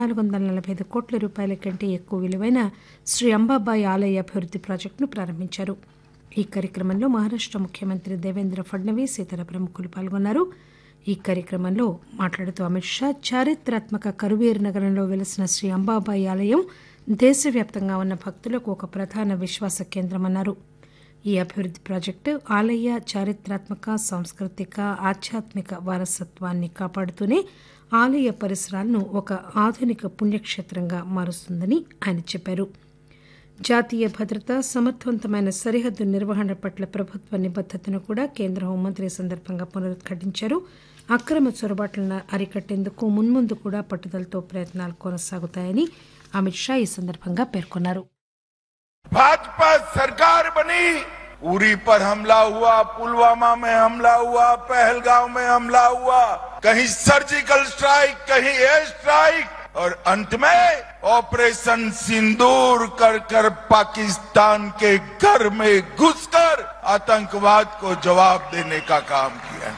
నాలుగు వందల నలభై ఐదు కోట్ల రూపాయల కంటే ఎక్కువ విలువైన శ్రీ అంబాబాయి ఆలయ అభివృద్ది ప్రాజెక్టును ప్రారంభించారు ఈ కార్యక్రమంలో మహారాష్ట ముఖ్యమంత్రి దేవేంద్ర ఫడ్నవీస్ ఇతర ప్రముఖులు పాల్గొన్నారు ఈ కార్యక్రమంలో మాట్లాడుతూ అమిత్ షా చారిత్రాత్మక కరువీర్ నగరంలో వెలసిన శ్రీ అంబాబాయి ఆలయం దేశవ్యాప్తంగా ఉన్న భక్తులకు ఒక ప్రధాన విశ్వాస కేంద్రమన్నారు ఈ అభివృద్ది ప్రాజెక్టు ఆలయ చారిత్రాత్మక సాంస్కృతిక ఆధ్యాత్మిక వారసత్వాన్ని కాపాడుతూనే ఆలయ పరిసరాలను ఒక ఆధునిక పుణ్యక్షేత్రంగా మారుస్తుందని ఆయన చెప్పారు జాతీయ భద్రత సమర్థవంతమైన సరిహద్దు నిర్వహణ పట్ల ప్రభుత్వ నిబద్దతను కూడా కేంద్ర హోంమంత్రి ఈ సందర్భంగా పునరుద్ఘాటించారు అక్రమ చొరబాట్లను అరికట్టేందుకు మున్ముందు కూడా పట్టుదలతో ప్రయత్నాలు కొనసాగుతాయని అమిత్ షా ఈ సందర్భంగా పేర్కొన్నారు भाजपा सरकार बनी उरी पर हमला हुआ पुलवामा में हमला हुआ पहलगांव में हमला हुआ कहीं सर्जिकल स्ट्राइक कहीं एयर स्ट्राइक और अंत में ऑपरेशन सिंदूर कर कर पाकिस्तान के घर में घुसकर आतंकवाद को जवाब देने का काम किया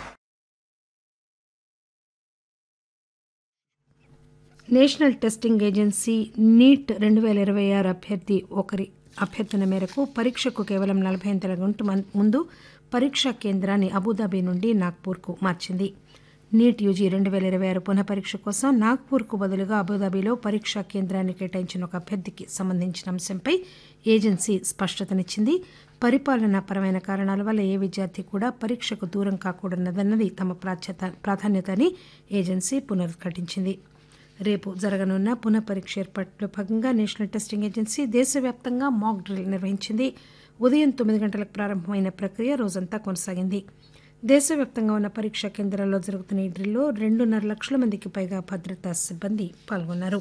నేషనల్ టెస్టింగ్ ఏజెన్సీ నీట్ రెండు పేల ఇరవై ఆరు అభ్యర్థి ఒకరి అభ్యర్థన మేరకు పరీక్షకు కేవలం నలభై ఎనిమిది గంటల ముందు పరీక్షా కేంద్రాన్ని అబుదాబి నుండి నాగ్పూర్కు మార్చింది నీట్ యూజీ రెండు పేల ఇరవై ఆరు పునః పరీక్ష కోసం నాగ్పూర్కు బదులుగా అబుదాబిలో పరీక్షా కేంద్రాన్ని కేటాయించిన ఒక అభ్యర్థికి సంబంధించిన అంశంపై ఏజెన్సీ స్పష్టతనిచ్చింది పరిపాలనాపరమైన కారణాల వల్ల ఏ విద్యార్థి కూడా పరీక్షకు దూరం కాకూడదన్నది తమ ప్రాధాన్యత అని ఏజెన్సీ పునరుద్ఘాటించింది రేపు జరగనున్న పునః పరీక్ష ఏర్పాట్లో భాగంగా నేషనల్ టెస్టింగ్ ఏజెన్సీ దేశవ్యాప్తంగా మాక్ డ్రిల్ నిర్వహించింది ఉదయం తొమ్మిది గంటలకు ప్రారంభమైన ప్రక్రియ రోజంతా కొనసాగింది దేశవ్యాప్తంగా ఉన్న పరీక్షా కేంద్రాల్లో జరుగుతున్న ఈ డ్రిల్లో రెండున్నర లక్షల మందికి పైగా భద్రతా సిబ్బంది పాల్గొన్నారు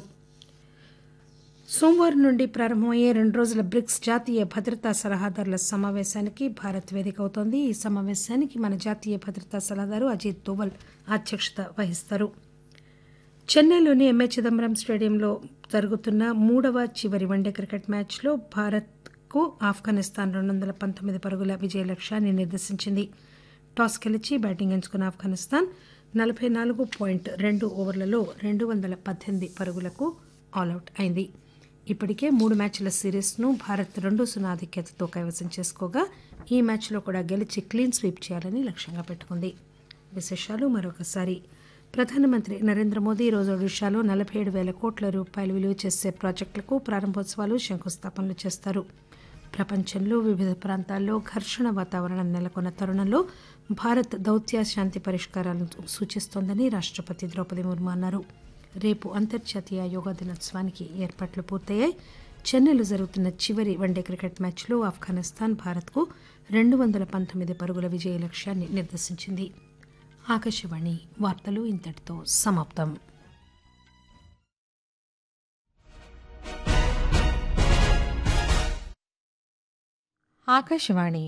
సోమవారం నుండి ప్రారంభమయ్యే రెండు రోజుల బ్రిక్స్ జాతీయ భద్రతా సలహాదారుల సమావేశానికి భారత్ వేదిక అవుతోంది ఈ సమావేశానికి మన జాతీయ భద్రతా సలహాదారు అజిత్ దోవల్ అధ్యక్షత వహిస్తారు చెన్నైలోని ఎంఏ చిదంబరం స్టేడియంలో జరుగుతున్న మూడవ చివరి వన్డే క్రికెట్ మ్యాచ్లో భారత్కు ఆఫ్ఘనిస్తాన్ రెండు వందల పంతొమ్మిది పరుగుల విజయ లక్ష్యాన్ని నిర్దేశించింది టాస్ గెలిచి బ్యాటింగ్ ఎంచుకున్న ఆఫ్ఘనిస్తాన్ నలభై నాలుగు పాయింట్ రెండు ఓవర్లలో రెండు వందల పద్దెనిమిది పరుగులకు ఆలౌట్ అయింది ఇప్పటికే మూడు మ్యాచ్ల సిరీస్ను భారత్ రెండు సున్నా ఆధిక్యతతో కైవసం చేసుకోగా ఈ మ్యాచ్లో కూడా గెలిచి క్లీన్ స్వీప్ చేయాలని లక్ష్యంగా పెట్టుకుంది విశేషాలు మరొకసారి ప్రధానమంత్రి నరేంద్ర మోదీ ఈరోజు ఒడిషాలో నలభై ఏడు వేల కోట్ల రూపాయలు విలువ చేసే ప్రాజెక్టులకు ప్రారంభోత్సవాలు శంకుస్థాపనలు చేస్తారు ప్రపంచంలో వివిధ ప్రాంతాల్లో ఘర్షణ వాతావరణం నెలకొన్న తరుణంలో భారత్ దౌత్య శాంతి పరిష్కారాలను సూచిస్తోందని రాష్టపతి ద్రౌపది ముర్ము అన్నారు రేపు అంతర్జాతీయ యోగా దినోత్సవానికి ఏర్పాట్లు పూర్తయ్యాయి చెన్నైలో జరుగుతున్న చివరి వన్డే క్రికెట్ మ్యాచ్లో ఆఫ్ఘనిస్తాన్ భారత్కు రెండు వందల పంతొమ్మిది పరుగుల విజయ లక్ష్యాన్ని నిర్దేశించింది ఆకాశవాణి వార్తలు ఇంతటితో సమాప్తం ఆకాశవాణి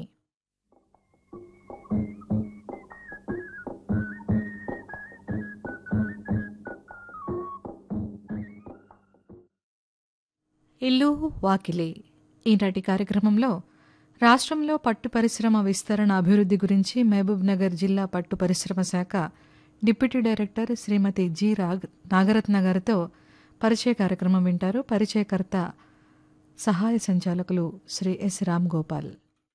ఇల్లు వాకిలి ఈనాటి కార్యక్రమంలో రాష్ట్రంలో పట్టు పరిశ్రమ విస్తరణ అభివృద్ధి గురించి మహబూబ్ నగర్ జిల్లా పట్టు పరిశ్రమ శాఖ డిప్యూటీ డైరెక్టర్ శ్రీమతి జి రాగ్ నాగరత్న గారితో పరిచయ కార్యక్రమం వింటారు పరిచయకర్త సహాయ సంచాలకులు శ్రీ ఎస్ రామ్ గోపాల్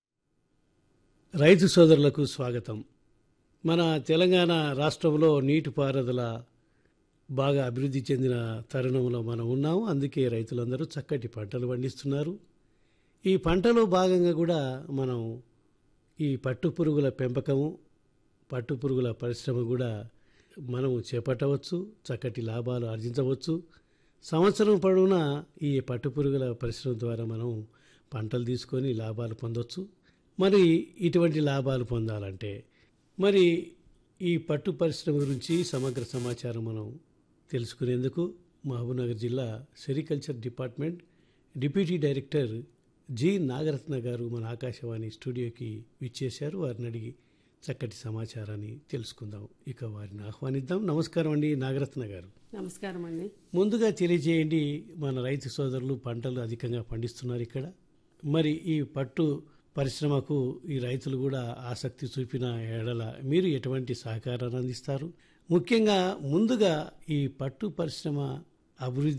రైతు సోదరులకు స్వాగతం మన తెలంగాణ రాష్ట్రంలో నీటిపారుదల బాగా అభివృద్ధి చెందిన తరుణంలో మనం ఉన్నాము అందుకే రైతులందరూ చక్కటి పంటలు పండిస్తున్నారు ఈ పంటలో భాగంగా కూడా మనం ఈ పట్టు పురుగుల పెంపకము పట్టు పురుగుల పరిశ్రమ కూడా మనము చేపట్టవచ్చు చక్కటి లాభాలు ఆర్జించవచ్చు సంవత్సరం పొడవునా ఈ పట్టు పురుగుల పరిశ్రమ ద్వారా మనం పంటలు తీసుకొని లాభాలు పొందవచ్చు మరి ఇటువంటి లాభాలు పొందాలంటే మరి ఈ పట్టు పరిశ్రమ గురించి సమగ్ర సమాచారం మనం తెలుసుకునేందుకు మహబూబ్నగర్ జిల్లా sericulture department deputy director G Nagaratna గారు మన ఆకాశవాణి స్టూడియోకి విచ్చేశారు వారిని అడిగి చక్కటి సమాచారాన్ని తెలుసుకుందాం ఇక వారిని ఆహ్వానిద్దాం నమస్కారం అండి నాగరత్న గారు నమస్కారం అండి ముందుగా తెలియజేయండి మన రైతు సోదరులు పంటలు అధికంగా పండిస్తున్నారు ఇక్కడ మరి ఈ పట్టు పరిశ్రమకు ఈ రైతులు కూడా ఆసక్తి చూపిన ఎడల మీరు ఎటువంటి సహకారాన్ని అందిస్తారు ముఖ్యంగా ముందుగా ఈ పట్టు పరిశ్రమ అభివృద్ధి